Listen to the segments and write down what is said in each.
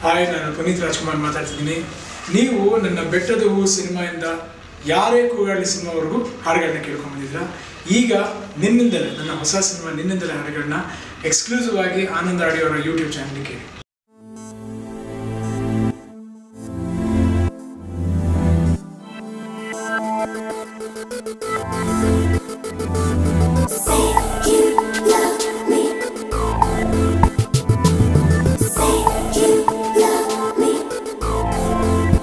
Hi ನಾನು ಪುನೀತ್ ರಾಜ್ಕುಮಾರ್ ಮಾತಾಡ್ತಿದ್ದೀನಿ ನೀವು ನನ್ನ ಬೆಟ್ಟದ ಹೂವು ಸಿನಿಮಾಯಿಂದ ಯಾರೇ ಕೂಗಾಡಲಿ ಸಿನಿಮಾವರೆಗೂ ಹಾಡುಗಳನ್ನ ಕೇಳ್ಕೊಂಡ್ಬಂದಿದ್ರ ಈಗ ನಿನ್ನಿಂದಲೇ ನನ್ನ ಹೊಸ ಸಿನಿಮಾ ನಿನ್ನಿಂದಲೇ ಹಾಡುಗಳನ್ನ ಎಕ್ಸ್ಕ್ಲೂಸಿವ್ ಆಗಿ ಆನಂದ್ ಆಡಿಯೋರ ಯೂಟ್ಯೂಬ್ ಚಾನಲ್ ಕೇಳಿ Say you love me. Say you love me.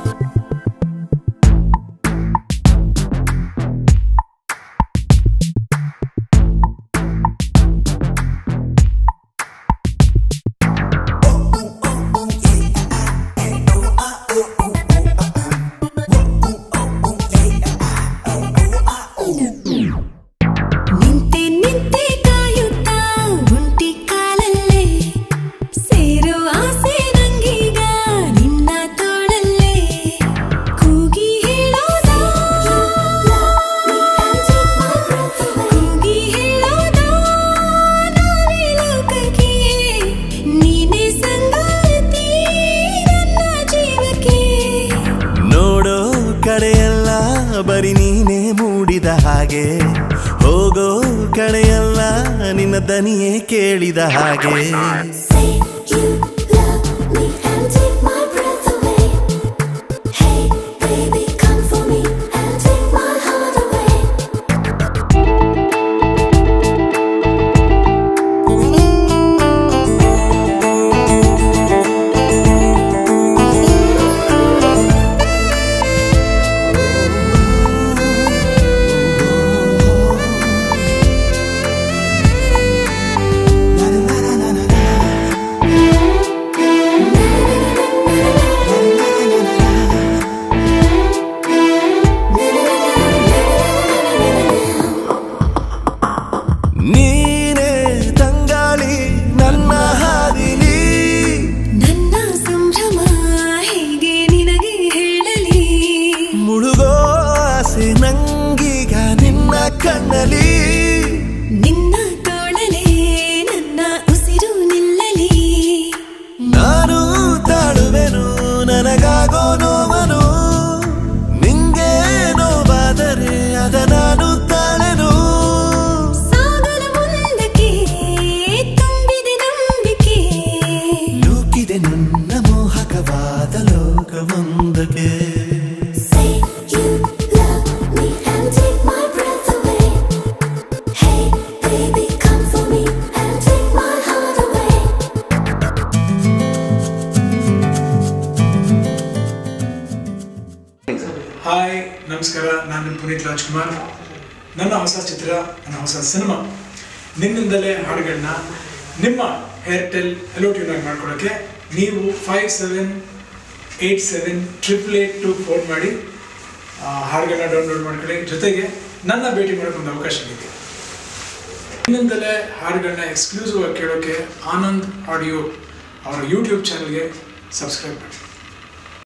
ನಿಂತೆ ನಿಂತೆ ಕಾಯುತ್ತಾ ಒಂಟಿ ಕಾಲಲ್ಲೇ ಸೇರೋ ಆಸೆ ನಂಗೀಗ ನಿನ್ನ ತೋಳಲ್ಲೇ ಕೂಗಿ ಹೇಳೋದಾ ಕೂಗಿ ಹೇಳೋದಾ ನಾವೇ ಲೋಕಕ್ಕೆ ನೀನೇ ಸಂಗಾತಿ ನನ್ನ ಜೀವಕ್ಕೆ ನೋಡೋ ಕಡೆಯಲ್ಲ ಬರಿ ನೀನೇ ಮೂಡಿದ ಹಾಗೆ ಹೋಗೋ ಕಡೆಯಲ್ಲ ನಿನ್ನ ದನಿಯೇ ಕೇಳಿದ ಹಾಗೆ Say you love me and take my breath away. Hey, baby, come for me and take my heart away. ನೀನೇ ತಂಗಾಳಿ ನನ್ನ ಹಾದಿಲಿ ನನ್ನ ಸಂಭ್ರಮ ಹೇಗೆ ನಿನಗೆ ಹೇಳಲಿ ಮುಳುಗೋ ಆಸೆ ನಂಗೀಗ ನಿನ್ನ ಕಣ್ಣಲಿ ನಿನ್ನ ತೋಳಲೇ ನನ್ನ ಉಸಿರು ನಿಲ್ಲಲಿ ನಾನು ತಾಳುವೆನು ನನಗಾಗೋ ನೋವನು ನಿಂಗೆ ನೋವಾದರೆ ಅದ ನಾನು ತಾಳೆನು ಸಾಗಲು ಮುಂದಕ್ಕೆ ತುಂಬಿದೆ ನಂಬಿಕೆ ನೂಕಿದೆ ನನ್ನ ಮೋಹಕವಾದ ಲೋಕವೊಂದಕ್ಕೆ Say you love me and take my breath away. Hey, baby, come for me and take my heart away. Hi ನಮಸ್ಕಾರ ನಾನು ಪುನೀತ್ ರಾಜ್ಕುಮಾರ್ ನನ್ನ ಹೊಸ ಚಿತ್ರ ನನ್ನ ಹೊಸ ಸಿನಿಮಾ ನಿನ್ನಿಂದಲೇ ಹಾಡುಗಳನ್ನ ನಿಮ್ಮ ಏರ್ಟೆಲ್ ಹೆಲೋ ಟ್ಯೂನ್ ಆಗಿ ಮಾಡ್ಕೊಳ್ಳೋಕ್ಕೆ ನೀವು five seven eight seven triple eight two phone ಮಾಡಿ ಆ, ಹಾಡುಗಳನ್ನ ಡೌನ್ಲೋಡ್ ಮಾಡ್ಕೊಳ್ಳಿ ಜೊತೆಗೆ ನನ್ನ ಭೇಟಿ ಮಾಡೋಕೆ ಒಂದು ಅವಕಾಶ ಇದೆ ನಿನ್ನಿಂದಲೇ ಹಾಡುಗಳನ್ನ ಎಕ್ಸ್ಕ್ಲೂಸಿವ್ ಆಗಿ ಕೇಳೋಕ್ಕೆ ಆನಂದ್ ಆಡಿಯೋ ಅವರ ಯೂಟ್ಯೂಬ್ ಚಾನಲ್ಗೆ ಸಬ್ಸ್ಕ್ರೈಬ್ ಮಾಡಿ